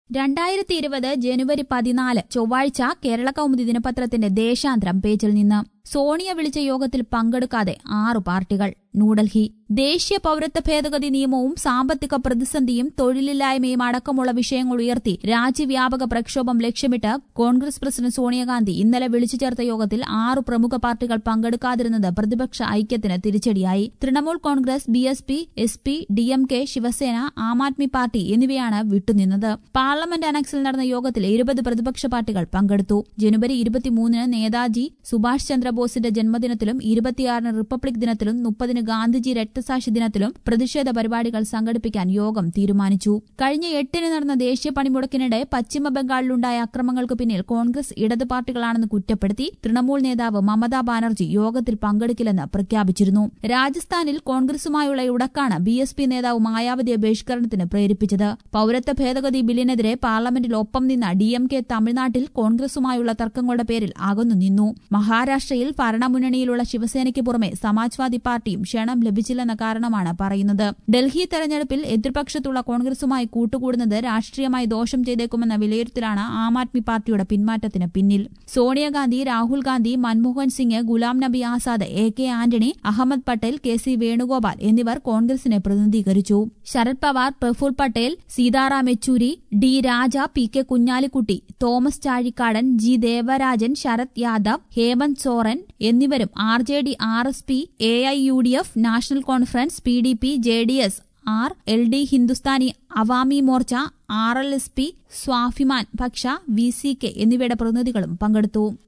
രണ്ടായിരത്തി ഇരുപത് ജനുവരി പതിനാല് ചൊവ്വാഴ്ച കേരള കൗമുദി ദിനപത്രത്തിന്റെ ദേശാന്തരം പേജിൽ നിന്ന് സോണിയ വിളിച്ച യോഗത്തിൽ പങ്കെടുക്കാതെ ആറു പാർട്ടികൾ ന്യൂഡൽഹി ദേശീയ പൌരത്വ ഭേദഗതി നിയമവും സാമ്പത്തിക പ്രതിസന്ധിയും തൊഴിലില്ലായ്മയും അടക്കമുള്ള വിഷയങ്ങൾ ഉയർത്തി രാജ്യവ്യാപക പ്രക്ഷോഭം ലക്ഷ്യമിട്ട് കോൺഗ്രസ് പ്രസിഡന്റ് സോണിയാഗാന്ധി ഇന്നലെ വിളിച്ചു ചേർത്ത യോഗത്തിൽ ആറു പ്രമുഖ പാർട്ടികൾ പങ്കെടുക്കാതിരുന്നത് പ്രതിപക്ഷ ഐക്യത്തിന് തിരിച്ചടിയായി Trinamool Congress B S P S P D M K Shiv Sena Aam Aadmi party എന്നിവയാണ് വിട്ടുനിന്നത് പാർലമെന്റ് അനക്സിൽ നടന്ന യോഗത്തിൽ ഇരുപത് പ്രതിപക്ഷ പാർട്ടികൾ പങ്കെടുത്തു ജനുവരി ഇരുപത്തിമൂന്നിന് നേതാജി സുഭാഷ് ചന്ദ്രബോസിന്റെ ജന്മദിനത്തിലും ഇരുപത്തിയാറിന് റിപ്പബ്ലിക് ദിനത്തിലും മുപ്പതിന് ഗാന്ധിജി രക്തസാക്ഷി ദിനത്തിലും പ്രതിഷേധ പരിപാടികൾ സംഘടിപ്പിക്കാൻ യോഗം തീരുമാനിച്ചു കഴിഞ്ഞ എട്ടിന് നടന്ന ദേശീയ പണിമുടക്കിനിടെ പശ്ചിമ ബംഗാളിലുണ്ടായ അക്രമങ്ങൾക്ക് പിന്നിൽ കോൺഗ്രസ് ഇടത് പാർട്ടികളാണെന്ന് കുറ്റപ്പെടുത്തി തൃണമൂൽ നേതാവ് മമതാ ബാനർജി യോഗത്തിൽ പങ്കെടുക്കില്ലെന്ന് പ്രഖ്യാപിച്ചിരുന്നു രാജസ്ഥാനിൽ കോൺഗ്രസുമായുള്ള ഉടക്കാണ് ബി എസ് പി നേതാവ് മായാവതിയെ ബഹിഷ്കരണത്തിന് പ്രേരിപ്പിച്ചത് പൌരത്വ ഭേദഗതി ബില്ലിനെതിരെ പാർലമെന്റിൽ ഒപ്പം നിന്ന ഡി എം കെ തമിഴ്നാട്ടിൽ കോൺഗ്രസുമായുള്ള തർക്കങ്ങളുടെ പേരിൽ അകന്നു നിന്നു മഹാരാഷ്ട്രയിൽ ഭരണമുന്നണിയിലുള്ള ശിവസേനയ്ക്ക് പുറമെ സമാജ്വാദി പാർട്ടിയും ക്ഷണം ലഭിച്ചില്ലെന്ന കാരണമാണ് പറയുന്നത് ഡൽഹി തെരഞ്ഞെടുപ്പിൽ എതിർപക്ഷത്തുള്ള കോൺഗ്രസുമായി കൂട്ടുകൂടുന്നത് രാഷ്ട്രീയമായി ദോഷം ചെയ്തേക്കുമെന്ന വിലയിരുത്തലാണ് ആം ആദ്മി പാർട്ടിയുടെ പിന്മാറ്റത്തിന് പിന്നിൽ Sonia Gandhi Rahul Gandhi Manmohan Singh Ghulam Nabi Azad A K Antony Ahmed Patel K C Venugopal എന്നിവർ കോൺഗ്രസിനെ പ്രതിനിധീകരിച്ചു Sharad Pawar Praful Patel Sitaram Yechury D Raja P K Kunhalikutty Thomas Chazhikadan G Devarajan Sharad Yadav Hemant Soren എന്നിവരും R J D R S P A I U D F national conference P D P J D S R L D Hindustani Awami Morcha R L S P Swabhiman Paksha V C K എന്നിവയുടെ പ്രതിനിധികളും പങ്കെടുത്തു